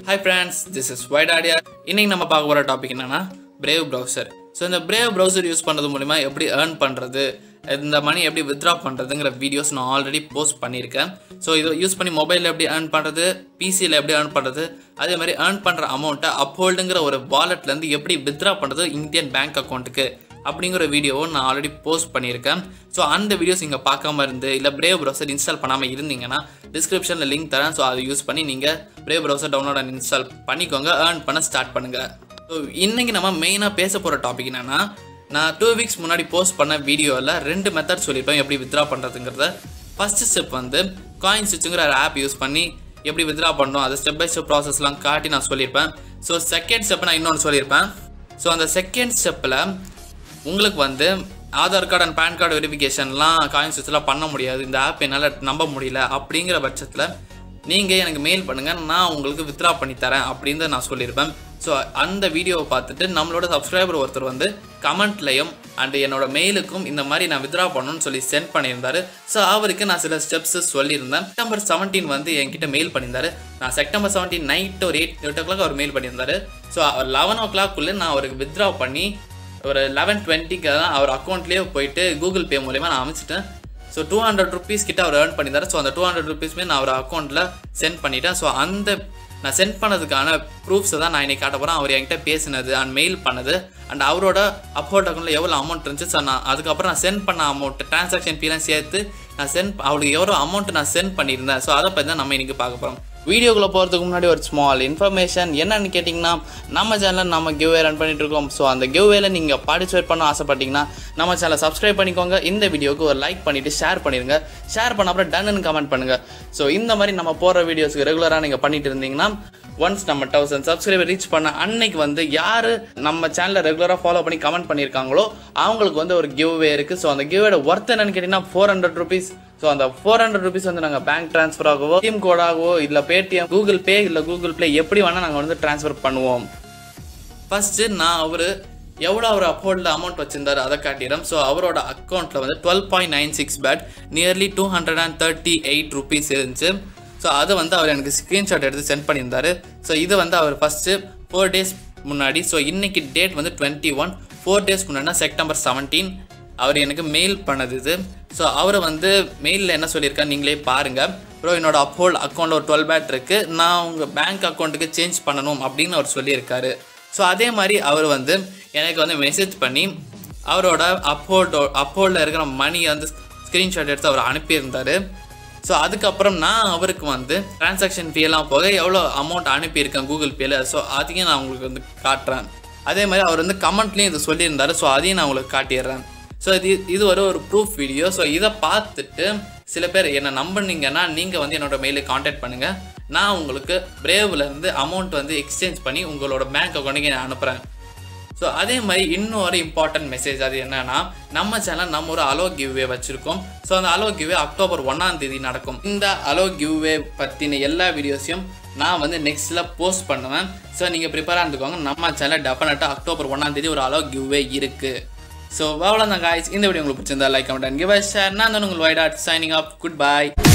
hi friends this is white audio இன்னைக்கு நம்ம பார்க்க போகிற டாபிக் என்னன்னா பிரேவ் ப்ரௌசர் ஸோ இந்த பிரேவ் ப்ரௌசர் யூஸ் பண்ணுறது மூலிமா எப்படி ஏர்ன் பண்ணுறது இந்த மணி எப்படி வித்ட்ரா பண்ணுறதுங்கிற வீடியோஸ் நான் ஆல்ரெடி போஸ்ட் பண்ணியிருக்கேன் ஸோ இதை யூஸ் பண்ணி மொபைலில் எப்படி ஏர்ன் பண்ணுறது பிசியில் எப்படி ஏர்ன் பண்ணுறது அதே மாதிரி ஏர்ன் பண்ணுற அமௌண்ட்டை அப்ஹோல்டுங்கிற ஒரு வாலெட்லேருந்து எப்படி வித்ட்ரா பண்ணுறது இந்தியன் பேங்க் அக்கௌண்ட்டுக்கு அப்படிங்கிற வீடியோவை நான் ஆல்ரெடி போஸ்ட் பண்ணியிருக்கேன் ஸோ அந்த வீடியோஸ் நீங்கள் பார்க்காம இருந்து இல்லை பிரேவ் ப்ரௌசர் இன்ஸ்டால் பண்ணாமல் இருந்தீங்கன்னா டிஸ்கிரிப்ஷனில் லிங்க் தரேன் ஸோ அதை யூஸ் பண்ணி நீங்கள் brave browser download and install பண்ணிக்கோங்க ஏர்ன் பண்ண ஸ்டார்ட் பண்ணுங்கள் ஸோ இன்றைக்கி நம்ம மெயினாக பேச போகிற டாபிக் என்னென்னா நான் டூ வீக்ஸ் முன்னாடி போஸ்ட் பண்ண வீடியோவில் ரெண்டு மெத்தட் சொல்லியிருப்பேன் எப்படி வித்ரா பண்ணுறதுங்கிறத ஃபஸ்ட்டு ஸ்டெப் வந்து காயின் ஸ்விட்சுங்கிற ஆப் யூஸ் பண்ணி எப்படி வித்ரா பண்ணணும் அதை ஸ்டெப் பை ஸ்டெப் ப்ராசஸ்லாம் காட்டி நான் சொல்லியிருப்பேன் ஸோ செகண்ட் ஸ்டெப் நான் இன்னொன்று சொல்லியிருப்பேன் ஸோ அந்த செகண்ட் ஸ்டெப்பில் உங்களுக்கு வந்து Aadhaar card and PAN card வெரிஃபிகேஷன்லாம் காயின் ஸ்விட்ச்லாம் பண்ண முடியாது இந்த ஆப் என்னால் நம்ப முடியல அப்படிங்கிற பட்சத்தில் நீங்கள் எனக்கு மெயில் பண்ணுங்கள் நான் உங்களுக்கு வித்ரா பண்ணி தரேன் அப்படின்னு நான் சொல்லியிருப்பேன் ஸோ அந்த வீடியோவை பார்த்துட்டு நம்மளோட சப்ஸ்கிரைபர் ஒருத்தர் வந்து கமெண்ட்லையும் அண்ட் என்னோட மெயிலுக்கும் இந்த மாதிரி நான் வித்ரா பண்ணணும்னு சொல்லி சென்ட் பண்ணியிருந்தாரு ஸோ அவருக்கு நான் சில ஸ்டெப்ஸ் சொல்லியிருந்தேன் செப்டம்பர் செவன்டீன் வந்து என்கிட்ட மெயில் பண்ணியிருந்தாரு நான் செப்டம்பர் செவன்டீன் நைட் ஒரு எயிட் எயிட் ஓ கிளாக் அவர் மெயில் பண்ணியிருந்தாரு ஸோ லெவன் ஓ கிளாக்குள்ளே நான் அவருக்கு வித்ரா பண்ணி ஒரு லெவன் டுவெண்ட்டிக்கு தான் அவர் அக்கௌண்ட்லேயே போயிட்டு கூகுள் பே மூலயமா நான் அமைச்சிட்டேன் ஸோ டூ ஹண்ட்ரட் ருபீஸ் கிட்ட அவர் ஏர்ன் பண்ணியிருந்தாரு ஸோ அந்த டூ ஹண்ட்ரட் ருபீஸ்மே நான் அவர் அக்கௌண்ட்டில் சென்ட் பண்ணிட்டேன் ஸோ அந்த நான் சென்ட் பண்ணதுக்கான ப்ரூஃப்ஸை தான் நான் இன்னைக்கு காட்ட போகிறேன் அவர் என்கிட்ட பேசினது அண்ட் மெயில் பண்ணது அண்ட் அவரோட அக்கௌண்ட் அக்கௌண்ட்டில் எவ்வளோ அமௌண்ட் இருந்துச்சு ஸோ நான் அதுக்கப்புறம் நான் சென்ட் பண்ண அமௌண்ட் ட்ரான்சாக்ஷன் ஃபீலாம் சேர்த்து நான் சென்ட் அவளுக்கு எவ்வளோ அமௌண்ட் நான் சென்ட் பண்ணியிருந்தேன் ஸோ அதை பற்றி தான் நம்ம இன்னைக்கு பார்க்க போகிறோம் வீடியோக்குள்ளே போகிறதுக்கு முன்னாடி ஒரு ஸ்மால் இன்ஃபர்மேஷன் என்னன்னு கேட்டிங்கன்னா நம்ம சேனலில் நம்ம கிவ்வே ரன் பண்ணிட்டு இருக்கோம் ஸோ அந்த கிவ்வேல நீங்கள் பார்ட்டிசிபேட் பண்ண ஆசைப்பட்டீங்கன்னா நம்ம சேனலை சப்ஸ்கிரைப் பண்ணிக்கோங்க இந்த வீடியோக்கு ஒரு லைக் பண்ணிவிட்டு ஷேர் பண்ணிடுங்க ஷேர் பண்ண அப்புறம் டன்னு கமெண்ட் பண்ணுங்கள் ஸோ இந்த மாதிரி நம்ம போகிற வீடியோஸ்க்கு ரெகுலராக நீங்கள் பண்ணிட்டு இருந்தீங்கன்னா ஒன்ஸ் நம்ம தௌசண்ட் சப்ஸ்கிரைபர் ரீச் பண்ண அன்னைக்கு வந்து யார் நம்ம சேனலை ரெகுலராக ஃபாலோ பண்ணி கமெண்ட் பண்ணியிருக்காங்களோ அவங்களுக்கு வந்து ஒரு கிவ்வே இருக்குது ஸோ அந்த கிவ்வேட ஒர்த் என்னன்னு கேட்டிங்கன்னா ஃபோர் ஹண்ட்ரட் ருபீஸ் ஸோ அந்த ஃபோர் ஹண்ட்ரட் ருபீஸ் வந்து நாங்கள் பேங்க் ட்ரான்ஸ்ஃபர் ஆகவோ டீம் கோடாகவோ இல்லை பேடிஎம் கூகுள் பே இல்லை கூகுள் ப்ளே எப்படி வேணால் நாங்கள் வந்து ட்ரான்ஸ்ஃபர் பண்ணுவோம் ஃபஸ்ட்டு நான் அவர் எவ்வளோ அவர் அக்கௌண்ட்டில் அமௌண்ட் வச்சிருந்தாரு அதை காட்டிடுறேன் ஸோ அவரோட அக்கௌண்ட்டில் வந்து twelve point nine six paid nearly two hundred and thirty eight rupees இருந்துச்சு ஸோ அதை வந்து அவர் எனக்கு ஸ்க்ரீன்ஷாட் எடுத்து சென்ட் பண்ணியிருந்தாரு ஸோ இது வந்து அவர் ஃபஸ்ட்டு ஃபோர் டேஸ் முன்னாடி ஸோ இன்னைக்கு டேட் வந்து டுவெண்ட்டி ஒன் ஃபோர் டேஸ் முன்னாடினா செப்டம்பர் செவன்டீன் அவர் எனக்கு மெயில் பண்ணது இது ஸோ அவர் வந்து மெயிலில் என்ன சொல்லியிருக்காரு நீங்களே பாருங்கள் ப்ரோ என்னோட அப்போல் அக்கௌண்ட்டில் ஒரு டுவெல் பேட் இருக்குது நான் உங்கள் பேங்க் அக்கௌண்ட்டுக்கு சேஞ்ச் பண்ணணும் அப்படின்னு அவர் சொல்லியிருக்காரு ஸோ அதே மாதிரி அவர் வந்து எனக்கு வந்து மெசேஜ் பண்ணி அவரோட அப்போல்டோ அப்போல்டில் இருக்கிற மணியை வந்து ஸ்க்ரீன்ஷாட் எடுத்து அவர் அனுப்பியிருந்தார் ஸோ அதுக்கப்புறம் நான் அவருக்கு வந்து டிரான்சாக்ஷன் ஃபீலாம் போக எவ்வளோ அமௌண்ட் அனுப்பியிருக்கேன் கூகுள் பேல ஸோ அதையும் நான் உங்களுக்கு வந்து காட்டுறேன் அதே மாதிரி அவர் வந்து கமெண்ட்லேயும் இது சொல்லியிருந்தாரு ஸோ அதையும் நான் உங்களுக்கு காட்டிடுறேன் ஸோ இது இது ஒரு ஒரு ப்ரூஃப் வீடியோ ஸோ இதை பார்த்துட்டு சில பேர் என்னை நம்பினீங்கன்னா நீங்கள் வந்து என்னோட மெயிலுக்கு காண்டாக்ட் பண்ணுங்கள் நான் உங்களுக்கு பிரேவில் இருந்து அமௌண்ட் வந்து எக்ஸ்சேஞ்ச் பண்ணி உங்களோட பேங்க் அக்கௌண்ட்டுக்கு நான் அனுப்புகிறேன் ஸோ அதே மாதிரி இன்னொரு இம்பார்ட்டன்ட் மெசேஜ் அது என்னன்னா நம்ம சேனல் நம்ம ஒரு அலோ கிவ்வே வச்சுருக்கோம் ஸோ அந்த அலோ கிவ்வே அக்டோபர் ஒன்றாம் தேதி நடக்கும் இந்த அலோ கிவ்வே பற்றின எல்லா வீடியோஸையும் நான் வந்து நெக்ஸ்ட்டில் போஸ்ட் பண்ணுவேன் ஸோ நீங்கள் ப்ரிப்பேராக இருந்துக்கோங்க நம்ம சேனல் டெஃபினட்டாக அக்டோபர் ஒன்றாம் தேதி ஒரு அலோ கிவ்வே இருக்குது ஸோ அவ்வளோதான் காய்ஸ் இந்த வீடியோ உங்களுக்கு பிடிச்சிருந்தா like comment and give share நான் தான் உங்கள் வைடாட் சைனிங் ஆஃப் குட் பை